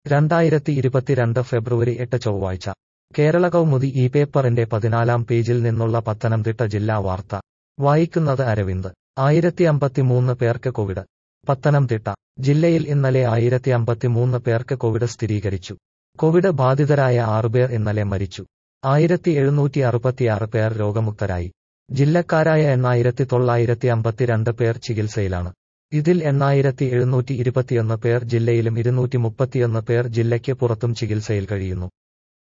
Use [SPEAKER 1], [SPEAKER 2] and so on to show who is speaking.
[SPEAKER 1] രണ്ടായിരത്തി ഇരുപത്തിരണ്ട് ഫെബ്രുവരി എട്ട് ചൊവ്വാഴ്ച കേരള കൗമുദി ഈ പേപ്പറിന്റെ പതിനാലാം പേജിൽ നിന്നുള്ള പത്തനംതിട്ട ജില്ലാ വാർത്ത വായിക്കുന്നത് അരവിന്ദ് ആയിരത്തി അമ്പത്തിമൂന്ന് പേർക്ക് കോവിഡ് പത്തനംതിട്ട ജില്ലയിൽ ഇന്നലെ ആയിരത്തി അമ്പത്തിമൂന്ന് പേർക്ക് കോവിഡ് സ്ഥിരീകരിച്ചു കോവിഡ് ബാധിതരായ ആറുപേർ ഇന്നലെ മരിച്ചു ആയിരത്തി എഴുന്നൂറ്റി അറുപത്തിയാറ് പേർ രോഗമുക്തരായി ജില്ലക്കാരായ എണ്ണായിരത്തി തൊള്ളായിരത്തി അമ്പത്തിരണ്ട് പേർ ചികിത്സയിലാണ് ഇതിൽ എണ്ണായിരത്തി എഴുന്നൂറ്റി ഇരുപത്തിയൊന്ന് പേർ ജില്ലയിലും ഇരുന്നൂറ്റി മുപ്പത്തിയൊന്ന് പേർ ജില്ലയ്ക്ക് പുറത്തും ചികിത്സയിൽ കഴിയുന്നു